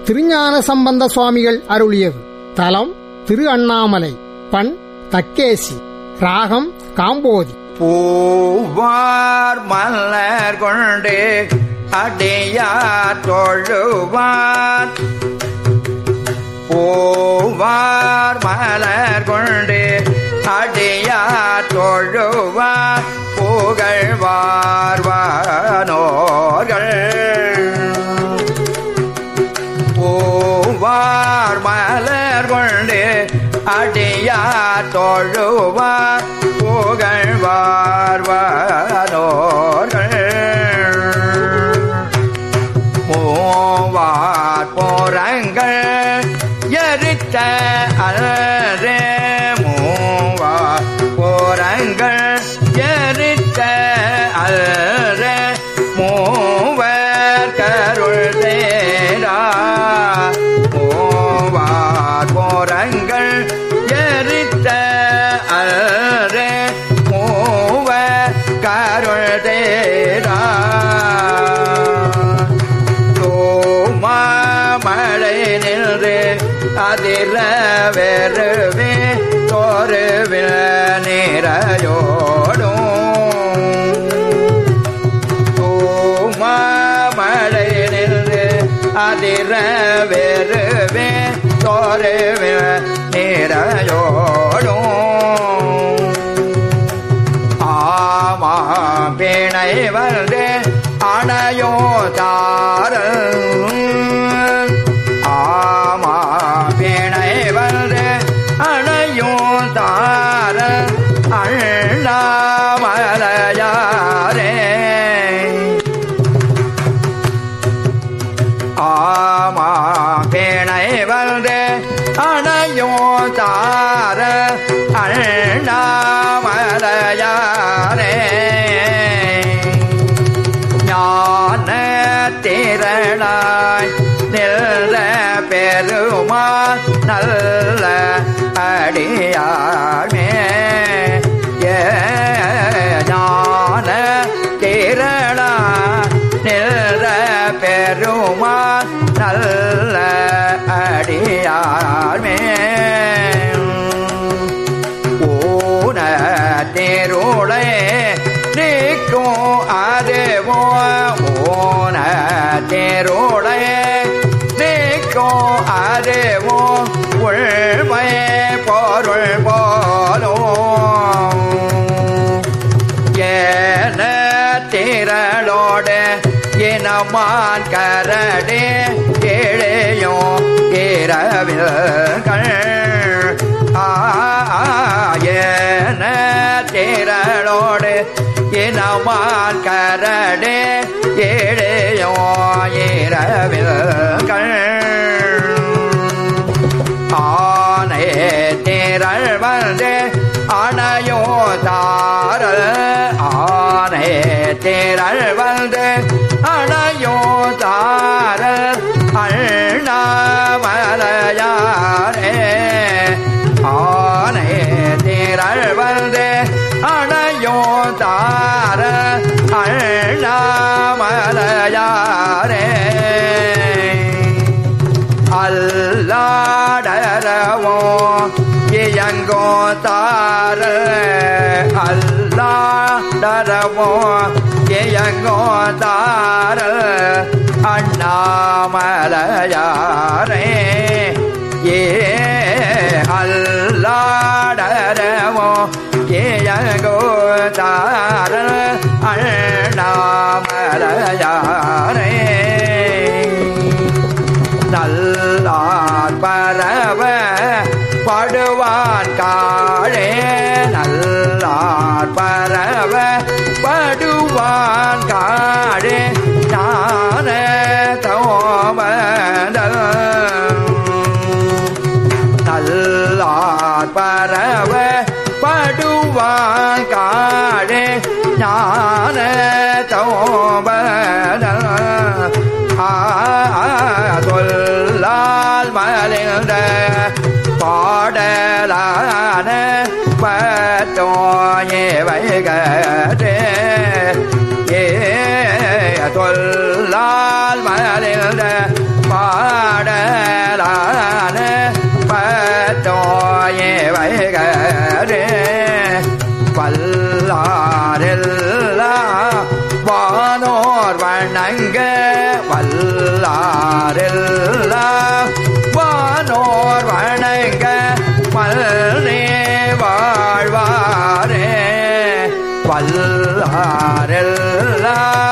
திருஞான சம்பந்த சுவாமிகள் அருளியது தலம் திரு அண்ணாமலை பண் தக்கேசி ராகம் காம்போதி பூவார் மலர் கொண்டு அடியார் தொழுவார் பூவார் மலர் கொண்டு அடியார் தொழுவார் புகழ்வார் வானோர்கள் பூவார் மலர் கொண்டு அடியார் தொழுவார் புகழ்வார் வானோர்கள் மூவார் போரங்கள் எரித்த அலரே மூவார் போரங்கள் எரித்த அலரே மூவர் கருள் தேரா மூவார் போரங்கள் எரித்த அலரே மூவர் கருள் தேரா தோமா மழை நின்று அதிர வெறுவே தோறுவில் நீரையோடும் தோமா மழை நின்று அதிர வெறுவே தோறுவில் நீரையோடும் ஆமா பிணை வந்து அணையோ தார ஆமா பிணை வந்து அணையோ தார அண்ணாமலையாரே ஆமா பிணை வந்து அணையோ தார அண்ணாமலையாரே ஞான திரளாய் நின்ற பெருமா நல்ல அடியாமே ஞான திரளா நின்ற பெருமா நல்ல அடியாமே ஊன தேருளே நீக்கும் அதேவோ ஊன தேருளே நீக்கும் அதேவோ உள்மை பொருள் போலும் ஏன திரளோடு இனமான் கரடே ஏழையும் இரவில் ஆயன திரளோடு இனமான் கரடே ஏழையும் இரவில் ஆனே திரள் வந்து அணையோ தாரல் ஆனே திரள் வந்து அணையோ தாரல் அண்ணாமலையாரே ஆனே திரள் வந்து அணையோ தார அண்ணாமலையாரே அல்லாடரவோ இயங்கோ தார அல்லாடரவோ இயங்கோ தார அண்ணாமலையாரே ஏ அல்லாடரவோ இயங்கோ தார அண்ணாமலையாரே நல்லார் பரவ படுவான் காழே நல்லார் பரவ படுவான் காழே ஞான தோமதல் நல்லார் பரவ படுவான் காழே ஞான தோமதல் சொல்லால் மலிந்த பாடலான பத்தோயே வைகரே ஏ சொல்லால் மலிந்த பாட வணங்க வல்லாரெல்லாம் வானோர் வணங்க மல்னே வாழ்வாரே வல்லாரெல்லாம்